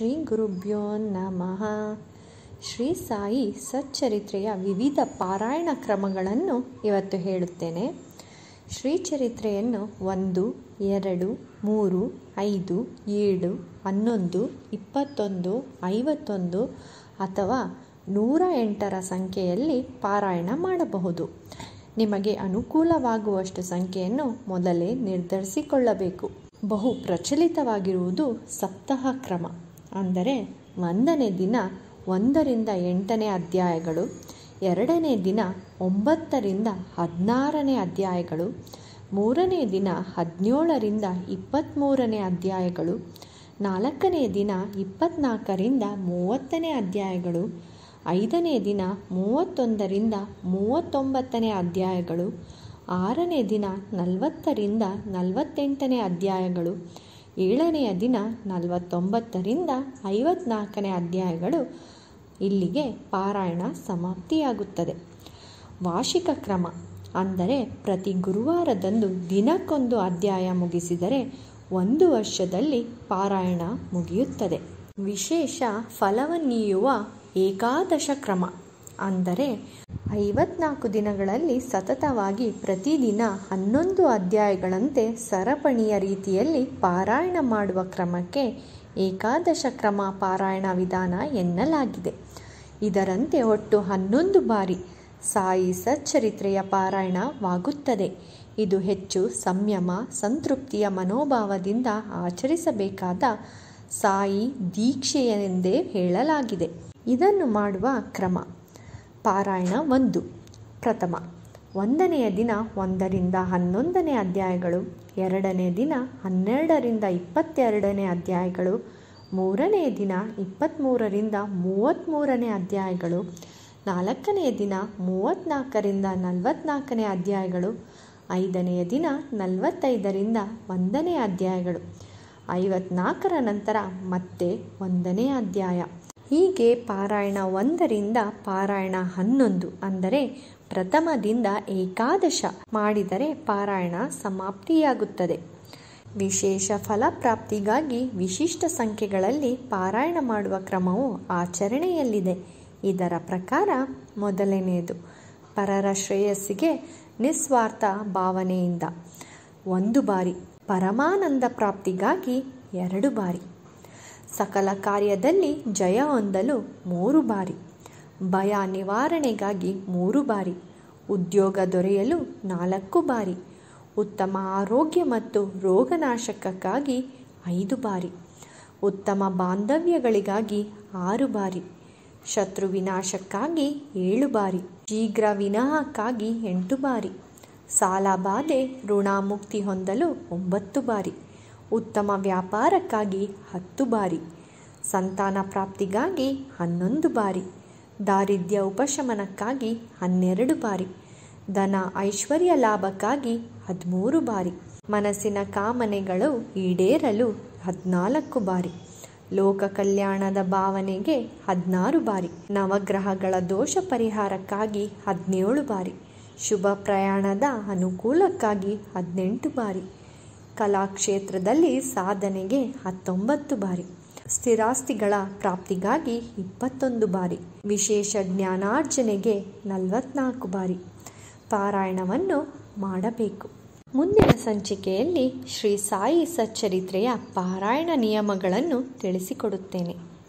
ಶ್ರೀ ಗುರುಭ್ಯೋ ನಮಃ ಶ್ರೀ ಸಾಯಿ ಸಚ್ಚರಿತ್ರೆಯ ವಿವಿಧ ಪಾರಾಯಣ ಕ್ರಮಗಳನ್ನು ಇವತ್ತು ಹೇಳುತ್ತೇನೆ ಶ್ರೀಚರಿತ್ರೆಯನ್ನು ಒಂದು ಎರಡು ಮೂರು ಐದು ಏಳು ಹನ್ನೊಂದು ಇಪ್ಪತ್ತೊಂದು ಐವತ್ತೊಂದು ಅಥವಾ ನೂರ ಎಂಟರ ಸಂಖ್ಯೆಯಲ್ಲಿ ಪಾರಾಯಣ ಮಾಡಬಹುದು ನಿಮಗೆ ಅನುಕೂಲವಾಗುವಷ್ಟು ಸಂಖ್ಯೆಯನ್ನು ಮೊದಲೇ ನಿರ್ಧರಿಸಿಕೊಳ್ಳಬೇಕು ಬಹು ಪ್ರಚಲಿತವಾಗಿರುವುದು ಸಪ್ತಾಹ ಕ್ರಮ ಅಂದರೆ ಒಂದನೇ ದಿನ ಒಂದರಿಂದ ಎಂಟನೇ ಅಧ್ಯಾಯಗಳು ಎರಡನೇ ದಿನ ಒಂಬತ್ತರಿಂದ ಹದಿನಾರನೇ ಅಧ್ಯಾಯಗಳು ಮೂರನೇ ದಿನ ಹದಿನೇಳರಿಂದ ಇಪ್ಪತ್ತ್ಮೂರನೇ ಅಧ್ಯಾಯಗಳು ನಾಲ್ಕನೇ ದಿನ ಇಪ್ಪತ್ತ್ನಾಲ್ಕರಿಂದ ಮೂವತ್ತನೇ ಅಧ್ಯಾಯಗಳು ಐದನೇ ದಿನ ಮೂವತ್ತೊಂದರಿಂದ ಮೂವತ್ತೊಂಬತ್ತನೇ ಅಧ್ಯಾಯಗಳು ಆರನೇ ದಿನ ನಲವತ್ತರಿಂದ ನಲವತ್ತೆಂಟನೇ ಅಧ್ಯಾಯಗಳು ಏಳನೆಯ ದಿನ ನಲವತ್ತೊಂಬತ್ತರಿಂದ ಐವತ್ನಾಲ್ಕನೇ ಅಧ್ಯಾಯಗಳು ಇಲ್ಲಿಗೆ ಪಾರಾಯಣ ಸಮಾಪ್ತಿಯಾಗುತ್ತದೆ ವಾರ್ಷಿಕ ಕ್ರಮ ಅಂದರೆ ಪ್ರತಿ ಗುರುವಾರದಂದು ದಿನಕ್ಕೊಂದು ಅಧ್ಯಾಯ ಮುಗಿಸಿದರೆ ಒಂದು ವರ್ಷದಲ್ಲಿ ಪಾರಾಯಣ ಮುಗಿಯುತ್ತದೆ ವಿಶೇಷ ಫಲವನ್ನೀಯುವ ಏಕಾದಶ ಕ್ರಮ ಅಂದರೆ ಐವತ್ನಾಲ್ಕು ದಿನಗಳಲ್ಲಿ ಸತತವಾಗಿ ಪ್ರತಿದಿನ ಹನ್ನೊಂದು ಅಧ್ಯಾಯಗಳಂತೆ ಸರಪಣಿಯ ರೀತಿಯಲ್ಲಿ ಪಾರಾಯಣ ಮಾಡುವ ಕ್ರಮಕ್ಕೆ ಏಕಾದಶ ಕ್ರಮ ಪಾರಾಯಣ ವಿಧಾನ ಎನ್ನಲಾಗಿದೆ ಇದರಂತೆ ಒಟ್ಟು ಹನ್ನೊಂದು ಬಾರಿ ಸಾಯಿ ಸಚ್ಚರಿತ್ರೆಯ ಪಾರಾಯಣವಾಗುತ್ತದೆ ಇದು ಹೆಚ್ಚು ಸಂಯಮ ಸಂತೃಪ್ತಿಯ ಮನೋಭಾವದಿಂದ ಆಚರಿಸಬೇಕಾದ ಸಾಯಿ ದೀಕ್ಷೆಯೆಂದೇ ಹೇಳಲಾಗಿದೆ ಇದನ್ನು ಮಾಡುವ ಕ್ರಮ ಪಾರಾಯಣ ಒಂದು ಪ್ರಥಮ ಒಂದನೆಯ ದಿನ ಒಂದರಿಂದ ಹನ್ನೊಂದನೇ ಅಧ್ಯಾಯಗಳು ಎರಡನೇ ದಿನ ಹನ್ನೆರಡರಿಂದ ಇಪ್ಪತ್ತೆರಡನೇ ಅಧ್ಯಾಯಗಳು ಮೂರನೇ ದಿನ ಇಪ್ಪತ್ತ್ಮೂರರಿಂದ ಮೂವತ್ತ್ಮೂರನೇ ಅಧ್ಯಾಯಗಳು ನಾಲ್ಕನೆಯ ದಿನ ಮೂವತ್ತ್ನಾಲ್ಕರಿಂದ ನಲವತ್ತ್ನಾಲ್ಕನೇ ಅಧ್ಯಾಯಗಳು ಐದನೆಯ ದಿನ ನಲವತ್ತೈದರಿಂದ ಒಂದನೇ ಅಧ್ಯಾಯಗಳು ಐವತ್ನಾಲ್ಕರ ನಂತರ ಮತ್ತೆ ಒಂದನೇ ಅಧ್ಯಾಯ ಹೀಗೆ ಪಾರಾಯಣ ಒಂದರಿಂದ ಪಾರಾಯಣ ಹನ್ನೊಂದು ಅಂದರೆ ಪ್ರಥಮದಿಂದ ಏಕಾದಶ ಮಾಡಿದರೆ ಪಾರಾಯಣ ಸಮಾಪ್ತಿಯಾಗುತ್ತದೆ ವಿಶೇಷ ಫಲಪ್ರಾಪ್ತಿಗಾಗಿ ವಿಶಿಷ್ಟ ಸಂಖ್ಯೆಗಳಲ್ಲಿ ಪಾರಾಯಣ ಮಾಡುವ ಕ್ರಮವು ಆಚರಣೆಯಲ್ಲಿದೆ ಇದರ ಪ್ರಕಾರ ಮೊದಲನೆಯದು ಪರರ ಶ್ರೇಯಸ್ಸಿಗೆ ನಿಸ್ವಾರ್ಥ ಭಾವನೆಯಿಂದ ಒಂದು ಬಾರಿ ಪರಮಾನಂದ ಪ್ರಾಪ್ತಿಗಾಗಿ ಎರಡು ಬಾರಿ ಸಕಲ ಕಾರ್ಯದಲ್ಲಿ ಜಯ ಹೊಂದಲು ಮೂರು ಬಾರಿ ಭಯ ನಿವಾರಣೆಗಾಗಿ ಮೂರು ಬಾರಿ ಉದ್ಯೋಗ ದೊರೆಯಲು ನಾಲ್ಕು ಬಾರಿ ಉತ್ತಮ ಆರೋಗ್ಯ ಮತ್ತು ರೋಗನಾಶಕಕ್ಕಾಗಿ ಐದು ಬಾರಿ ಉತ್ತಮ ಬಾಂಧವ್ಯಗಳಿಗಾಗಿ ಆರು ಬಾರಿ ಶತ್ರು ವಿನಾಶಕ್ಕಾಗಿ ಏಳು ಬಾರಿ ಶೀಘ್ರ ವಿನಾಹಕ್ಕಾಗಿ ಎಂಟು ಬಾರಿ ಸಾಲ ಬಾಧೆ ಋಣಮುಕ್ತಿ ಹೊಂದಲು ಒಂಬತ್ತು ಬಾರಿ ಉತ್ತಮ ವ್ಯಾಪಾರಕ್ಕಾಗಿ ಹತ್ತು ಬಾರಿ ಸಂತಾನ ಪ್ರಾಪ್ತಿಗಾಗಿ ಹನ್ನೊಂದು ಬಾರಿ ದಾರಿದ್ರ್ಯ ಉಪಶಮನಕ್ಕಾಗಿ ಹನ್ನೆರಡು ಬಾರಿ ಧನ ಐಶ್ವರ್ಯ ಲಾಭಕ್ಕಾಗಿ ಹದಿಮೂರು ಬಾರಿ ಮನಸ್ಸಿನ ಕಾಮನೆಗಳು ಈಡೇರಲು ಹದಿನಾಲ್ಕು ಬಾರಿ ಲೋಕ ಕಲ್ಯಾಣದ ಭಾವನೆಗೆ ಹದಿನಾರು ಬಾರಿ ನವಗ್ರಹಗಳ ದೋಷ ಪರಿಹಾರಕ್ಕಾಗಿ ಹದಿನೇಳು ಬಾರಿ ಶುಭ ಪ್ರಯಾಣದ ಅನುಕೂಲಕ್ಕಾಗಿ ಹದಿನೆಂಟು ಬಾರಿ ಕಲಾಕ್ಷೇತ್ರದಲ್ಲಿ ಸಾಧನೆಗೆ ಹತ್ತೊಂಬತ್ತು ಬಾರಿ ಸ್ಥಿರಾಸ್ತಿಗಳ ಪ್ರಾಪ್ತಿಗಾಗಿ ಇಪ್ಪತ್ತೊಂದು ಬಾರಿ ವಿಶೇಷ ಜ್ಞಾನಾರ್ಜನೆಗೆ ನಲವತ್ನಾಲ್ಕು ಬಾರಿ ಪಾರಾಯಣವನ್ನು ಮಾಡಬೇಕು ಮುಂದಿನ ಸಂಚಿಕೆಯಲ್ಲಿ ಶ್ರೀ ಸಾಯಿ ಸಚ್ಚರಿತ್ರೆಯ ಪಾರಾಯಣ ನಿಯಮಗಳನ್ನು ತಿಳಿಸಿಕೊಡುತ್ತೇನೆ